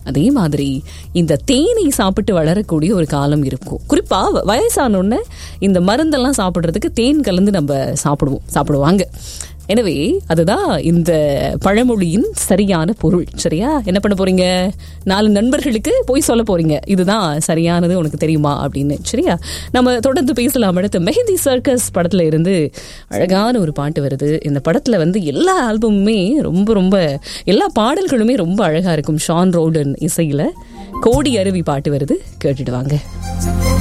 அதே மாதிரி இந்த தேனை சாப்பிட்டு வளரக்கூடிய ஒரு காலம் இருக்கும் குறிப்பா வ- வயசானோடனே இந்த மருந்தெல்லாம் சாப்பிட்றதுக்கு தேன் கலந்து நம்ம சாப்பிடுவோம் சாப்பிடுவாங்க எனவே அதுதான் இந்த பழமொழியின் சரியான பொருள் சரியா என்ன பண்ண போறீங்க நாலு நண்பர்களுக்கு போய் சொல்ல போறீங்க இதுதான் சரியானது உனக்கு தெரியுமா அப்படின்னு சரியா நம்ம தொடர்ந்து பேசலாம் அடுத்து மெஹந்தி சர்க்கஸ் படத்துல இருந்து அழகான ஒரு பாட்டு வருது இந்த படத்துல வந்து எல்லா ஆல்பமுமே ரொம்ப ரொம்ப எல்லா பாடல்களுமே ரொம்ப அழகா இருக்கும் ஷான் ரோடன் இசையில கோடி அருவி பாட்டு வருது கேட்டுட்டு வாங்க